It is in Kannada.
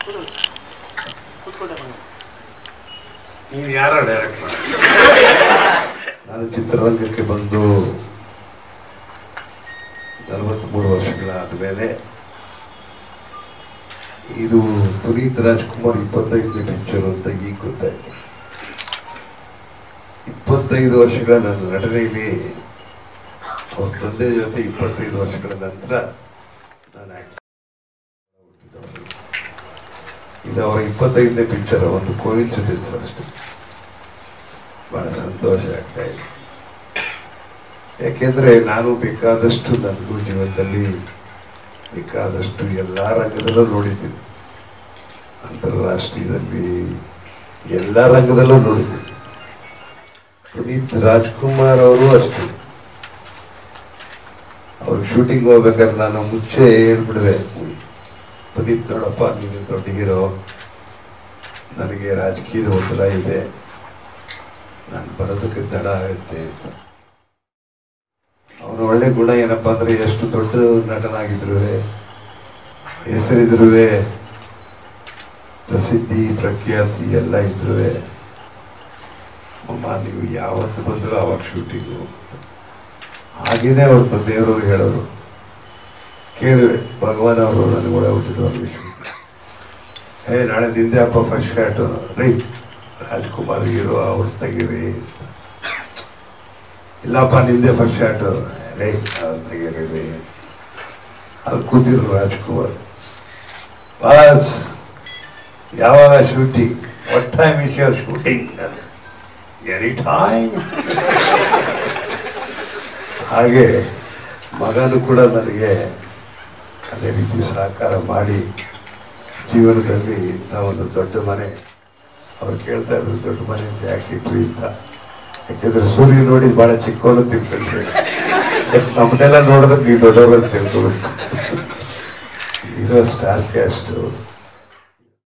ನೀನು ಯಾರ ಡೈರೆಕ್ಟ್ ಮಾಡಿ ನಾನು ಚಿತ್ರರಂಗಕ್ಕೆ ಬಂದು ನಲವತ್ತ್ಮೂರು ವರ್ಷಗಳಾದ ಮೇಲೆ ಇದು ಪುನೀತ್ ರಾಜ್ಕುಮಾರ್ ಇಪ್ಪತ್ತೈದನೇ ಪಿಕ್ಚರ್ ಅಂತ ಈಗ ಗೊತ್ತಾಯ್ತು ಇಪ್ಪತ್ತೈದು ವರ್ಷಗಳ ನನ್ನ ನಟನೆಯಲ್ಲಿ ಅವ್ರ ತಂದೆ ಜೊತೆ ಇಪ್ಪತ್ತೈದು ವರ್ಷಗಳ ನಂತರ ನಾನು act ಹುಟ್ಟಿದವನು. ಇದು ಅವರ ಇಪ್ಪತ್ತೈದನೇ ಪಿಕ್ಚರ್ ಒಂದು ಕೋಇನ್ಸಿಡೆನ್ಸ್ ಅಷ್ಟೇ ಬಹಳ ಸಂತೋಷ ಆಗ್ತಾ ಇದೆ ಯಾಕೆಂದ್ರೆ ನಾನು ಬೇಕಾದಷ್ಟು ನನಗೂ ಜೀವನದಲ್ಲಿ ಬೇಕಾದಷ್ಟು ಎಲ್ಲ ರಂಗದಲ್ಲೂ ನೋಡಿದ್ದೀನಿ ಅಂತಾರಾಷ್ಟ್ರೀಯದಲ್ಲಿ ಎಲ್ಲ ರಂಗದಲ್ಲೂ ನೋಡಿದ್ದೀನಿ ಪುನೀತ್ ರಾಜ್ಕುಮಾರ್ ಅವರು ಅಷ್ಟೇ ಅವ್ರು ಶೂಟಿಂಗ್ ಹೋಗ್ಬೇಕಾದ್ರೆ ನಾನು ಮುಂಚೆ ಹೇಳ್ಬಿಡುವೆ ಪುನೀತ್ ನೋಡಪ್ಪ ನೀನು ದೊಡ್ಡ ಹೀರೋ ನನಗೆ ರಾಜಕೀಯದ ಒತ್ತಡ ಇದೆ ನಾನು ಬರೋದಕ್ಕೆ ತಡ ಆಗುತ್ತೆ ಅಂತ ಅವನ ಒಳ್ಳೆ ಗುಣ ಏನಪ್ಪಾ ಅಂದ್ರೆ ಎಷ್ಟು ದೊಡ್ಡ ನಟನಾಗಿದ್ರು ಹೆಸರಿದ್ರು ಪ್ರಸಿದ್ಧಿ ಪ್ರಖ್ಯಾತಿ ಎಲ್ಲ ಇದ್ರು ಅಮ್ಮ ನೀವು ಯಾವತ್ತು ಬಂದ್ರು ಅವಾಗ ಶೂಟಿಂಗು ಹಾಗೇನೆ ಅವ್ರ ತಂದೆಯವರು ಹೇಳೋರು ಕೇಳುವೆ ಭಗವಾನ್ ಅವರು ನನಗೆ ಒಳ್ಳೆ ಹುಟ್ಟಿದವ್ರಿಗೆ ಶೂಟಿಂಗ್ ಏ ನಾಳೆ ನಿಂದೆ ಅಪ್ಪ ಫಸ್ಟ್ ಶಾಟ್ ರೈ ರಾಜ್ಕುಮಾರ್ ಹೀರೋ ಅವ್ರು ತೆಗೀರಿ ಅಂತ. ಇಲ್ಲಪ್ಪ ನಿಂದೆ ಫಸ್ಟ್ ಶಾಟ್ ರೈ ಅವ್ರು ತೆಗೀರಿ ರೀ ಅಲ್ಲಿ ಕೂತಿದ್ರು ರಾಜ್ಕುಮಾರ್ ಬಾಸ್ ಯಾವಾಗ shooting what time is your shooting any time ಹಾಗೆ ಮಗನು ಕೂಡ ನನಗೆ ಅದೇ ರೀತಿ ಸಹಕಾರ ಮಾಡಿ ಜೀವನದಲ್ಲಿ ಇಂಥ ಒಂದು ದೊಡ್ಡ ಮನೆ ಅವ್ರು ಕೇಳ್ತಾ ಇದ್ರು ದೊಡ್ಡ ಮನೆ ಅಂತ ಯಾಕೆ ಇಟ್ರಿ ಅಂತ ಯಾಕೆಂದ್ರೆ ಸೂರ್ಯ ನೋಡಿ ಬಹಳ ಚಿಕ್ಕವನು ತಿಳ್ಕೊಂಡ್ರೆ ನಮ್ಮನ್ನೆಲ್ಲ ನೋಡಿದ್ರೆ ನೀವು ದೊಡ್ಡವರು ಅಂತ ತಿಳ್ಕೊಬೇಕು ಇರೋ ಸ್ಟಾರ್ ಕ್ಯಾಸ್ಟ್